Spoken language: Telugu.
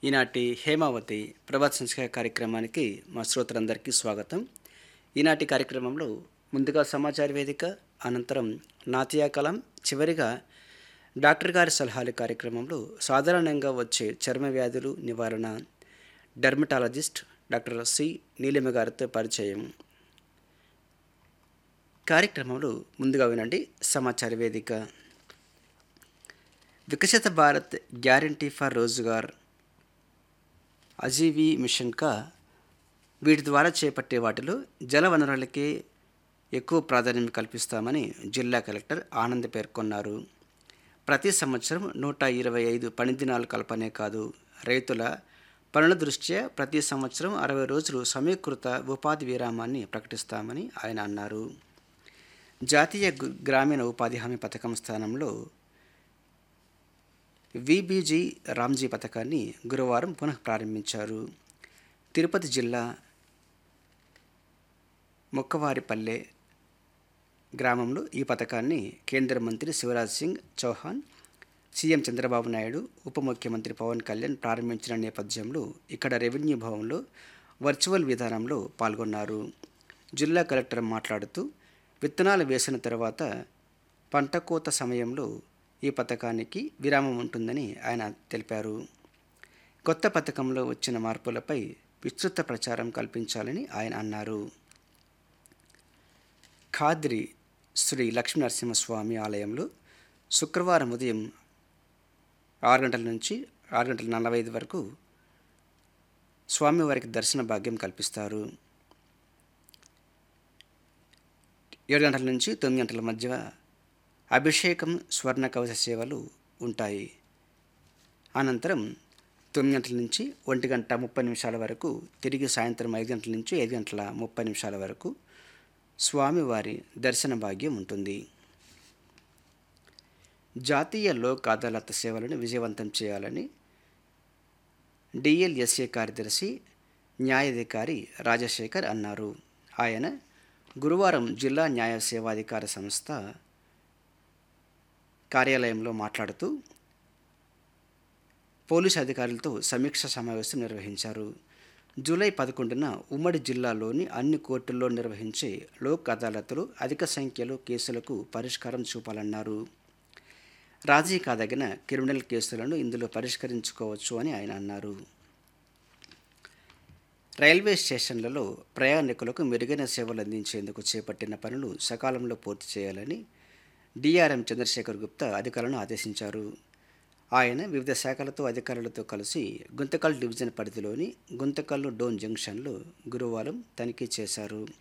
ఈనాటి హేమావతి ప్రభాత్ సంస్కార కార్యక్రమానికి మా శ్రోతలందరికీ స్వాగతం ఈనాటి కార్యక్రమంలో ముందుగా సమాచార వేదిక అనంతరం నాతియా కలం చివరిగా డాక్టర్ గారి సలహాలు కార్యక్రమంలో సాధారణంగా వచ్చే చర్మ వ్యాధులు నివారణ డెర్మటాలజిస్ట్ డాక్టర్ సి నీలిమ గారితో పరిచయం కార్యక్రమంలో ముందుగా వినండి సమాచార వేదిక వికసిత భారత్ గ్యారంటీ ఫర్ రోజ్గార్ అజీవీ మిషన్కా వీటి ద్వారా చేపట్టే వాటిలో జల వనరులకే ఎక్కువ ప్రాధాన్యం కల్పిస్తామని జిల్లా కలెక్టర్ ఆనంద్ పేర్కొన్నారు ప్రతి సంవత్సరం నూట ఇరవై ఐదు పని దినాలు కల్పనే కాదు రైతుల పనుల దృష్ట్యా ప్రతి సంవత్సరం అరవై రోజులు సమీకృత ఉపాధి విరామాన్ని ప్రకటిస్తామని ఆయన అన్నారు జాతీయ గు- గ్రామీణ ఉపాధి హామీ పథకం స్థానంలో విబీజీ రామ్జీ పథకాన్ని గురువారం పునః ప్రారంభించారు తిరుపతి జిల్లా మొక్కవారిపల్లె గ్రామంలో ఈ పథకాన్ని కేంద్ర మంత్రి శివరాజ్ సింగ్ చౌహాన్ సీఎం చంద్రబాబు నాయుడు ఉప ముఖ్యమంత్రి పవన్ కళ్యాణ్ ప్రారంభించిన నేపథ్యంలో ఇక్కడ రెవెన్యూ భవన్లో వర్చువల్ విధానంలో పాల్గొన్నారు జిల్లా కలెక్టర్ మాట్లాడుతూ విత్తనాలు వేసిన తర్వాత పంట కోత సమయంలో ఈ పథకానికి విరామం ఉంటుందని ఆయన తెలిపారు కొత్త పథకంలో వచ్చిన మార్పులపై విస్తృత ప్రచారం కల్పించాలని ఆయన అన్నారు ఖాద్రి శ్రీ లక్ష్మీ నరసింహస్వామి ఆలయంలో శుక్రవారం ఉదయం ఆరు గంటల నుంచి ఆరు గంటల నలభై ఐదు వరకు స్వామివారికి దర్శన భాగ్యం కల్పిస్తారు ఏడు గంటల నుంచి తొమ్మిది గంటల మధ్య అభిషేకం స్వర్ణ కవచ సేవలు ఉంటాయి అనంతరం తొమ్మిది గంటల నుంచి ఒంటి గంట ముప్పై నిమిషాల వరకు తిరిగి సాయంత్రం ఐదు గంటల నుంచి ఐదు గంటల ముప్పై నిమిషాల వరకు స్వామివారి దర్శన భాగ్యం ఉంటుంది జాతీయ లోక్ అదాలత్ సేవలను విజయవంతం చేయాలని డిఎల్ఎస్ఏ కార్యదర్శి న్యాయాధికారి రాజశేఖర్ అన్నారు ఆయన గురువారం జిల్లా న్యాయ సేవాధికార సంస్థ కార్యాలయంలో మాట్లాడుతూ పోలీసు అధికారులతో సమీక్ష సమావేశం నిర్వహించారు జూలై పదకొండున ఉమ్మడి జిల్లాలోని అన్ని కోర్టుల్లో నిర్వహించే లోక్ అదాలత్లు అధిక సంఖ్యలో కేసులకు పరిష్కారం చూపాలన్నారు రాజీ కాదగిన క్రిమినల్ కేసులను ఇందులో పరిష్కరించుకోవచ్చు అని ఆయన అన్నారు రైల్వే స్టేషన్లలో ప్రయాణికులకు మెరుగైన సేవలు అందించేందుకు చేపట్టిన పనులు సకాలంలో పూర్తి చేయాలని డిఆర్ఎం చంద్రశేఖర్ గుప్తా అధికారులను ఆదేశించారు ఆయన వివిధ శాఖలతో అధికారులతో కలిసి గుంతకల్ డివిజన్ పరిధిలోని గుంతకల్లు డోన్ జంక్షన్లో గురువారం తనిఖీ చేశారు